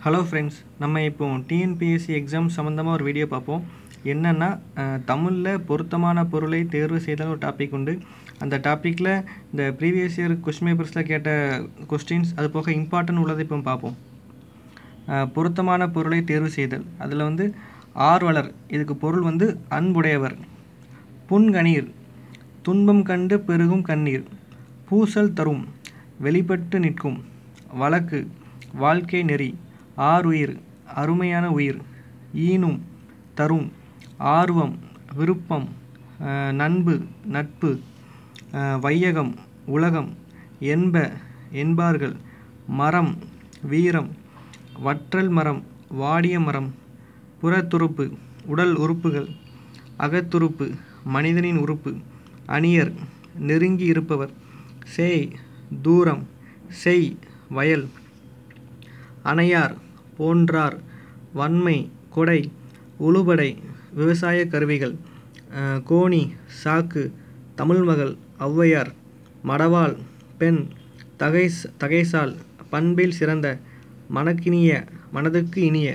hello friends நம்ம இப்போ TNPSC exam சம்மந்தமாக ஒரு வீடியோ பார்ப்போம் என்னென்னா தமிழில் பொருத்தமான பொருளை தேர்வு செய்தல் ஒரு டாபிக் உண்டு அந்த டாப்பிக்கில் இந்த ப்ரீவியஸ் இயர் கொஸ்டின் பேப்பர்ஸில் கேட்ட கொஸ்டின்ஸ் அது போக இம்பார்ட்டன்ட் உள்ளதை இப்போ பார்ப்போம் அஹ், பொருத்தமான பொருளை தேர்வு செய்தல் அதில் வந்து ஆர்வலர் இதுக்கு பொருள் வந்து அன்புடையவர் புன்கணீர் துன்பம் கண்டு பெருகும் கண்ணீர் பூசல் தரும் வெளிப்பட்டு நிற்கும் வழக்கு வாழ்க்கை நெறி ஆருயிர் அருமையான உயிர் ஈனும் தரும் ஆர்வம் விருப்பம் அஹ், நண்பு நட்பு அஹ், வையகம் உலகம் என்ப என்பார்கள் மரம் வீரம் வற்றல் மரம் வாடிய மரம் புறத்துறுப்பு உடல் உறுப்புகள் அகத்துறுப்பு மனிதனின் உறுப்பு அணியர் நெருங்கி இருப்பவர் சேய் தூரம் செய் வயல் அணையார் போன்றார் வன்மை கொடை உழுபடை விவசாய கருவிகள் அஹ், கோணி சாக்கு தமிழ்மகள் ஔவையார் மடவாள் பெண் தகைஸ் தகைசால் பண்பில் சிறந்த மனக்கினிய மனதுக்கு இனிய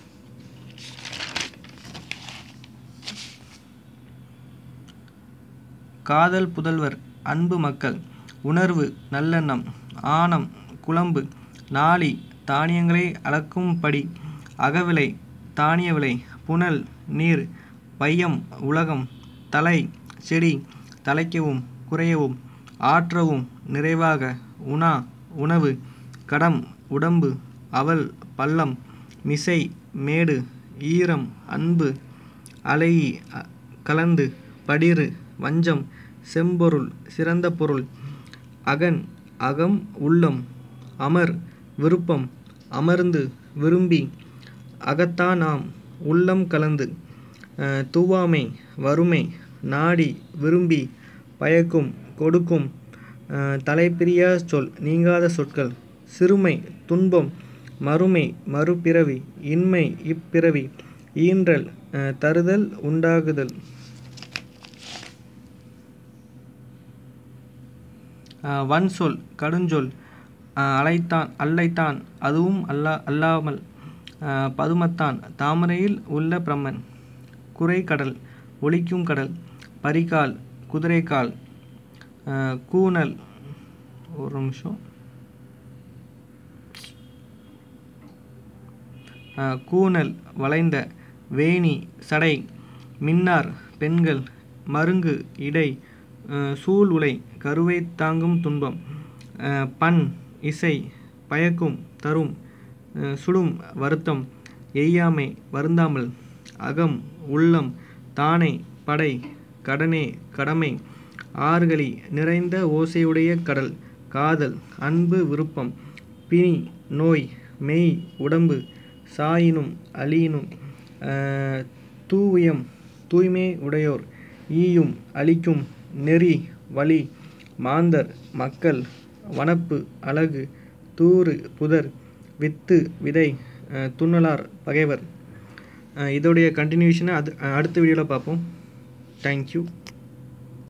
காதல் புதல்வர் அன்பு மக்கள் உணர்வு நல்லெண்ணம் ஆணம் குழம்பு நாளி தானியங்களை அளக்கும் படி அகவிலை தானிய விலை புனல் நீர் வையம் உலகம் தலை செடி தலைக்கவும் குறையவும் ஆற்றவும் நிறைவாக உணா உணவு கடம் உடம்பு அவல் பள்ளம் மிசை மேடு ஈரம் அன்பு அலை அ- கலந்து படிறு வஞ்சம் செம்பொருள் சிறந்த பொருள் அகன் அகம் உள்ளம் அமர் விருப்பம் அமர்ந்து விரும்பி அகத்தானாம் உள்ளம் கலந்து அஹ், தூவாமை வறுமை நாடி விரும்பி பயக்கும் கொடுக்கும் அஹ், தலைப்பிரியா சொல் நீங்காத சொற்கள் சிறுமை துன்பம் மறுமை மறுபிறவி இன்மை இப்பிறவி ஈன்றல் அஹ், தருதல் உண்டாகுதல் அஹ், வன் சொல் கடுஞ்சொல் அஹ், அலைத்தான் அல்லைத்தான் அதுவும் அல்லா அல்லாமல் அஹ், பதுமத்தான் தாமரையில் உள்ள பிரம்மன் குறைகடல் ஒலிக்கும் கடல் பரிகால் குதிரைக்கால் அஹ், கூனல் ஒரு நிமிஷம் அஹ், கூனல் வளைந்த வேணி சடை மின்னார் பெண்கள் மருங்கு இடை அஹ், சூழ் உலை கருவை தாங்கும் துன்பம் அஹ், பண் இசை பயக்கும் தரும் அஹ், சுடும் வருத்தம் எய்யாமை வருந்தாமல் அகம் உள்ளம் தானை படை கடனே கடமை ஆறுகளி நிறைந்த ஓசையுடைய கடல் காதல் அன்பு விருப்பம் பிணி நோய் மெய் உடம்பு சாயினும் அழியினும் அஹ், தூயம் தூய்மை உடையோர் ஈயும் அழிக்கும் நெறி வழி மாந்தர் மக்கள் வனப்பு அழகு தூறு புதர் வித்து விதை அஹ், துன்னலார் பகைவர் அஹ், இதோடைய கண்டினியூஷனை அது அடுத்த வீடியோவில் பார்ப்போம் தேங்க்யூ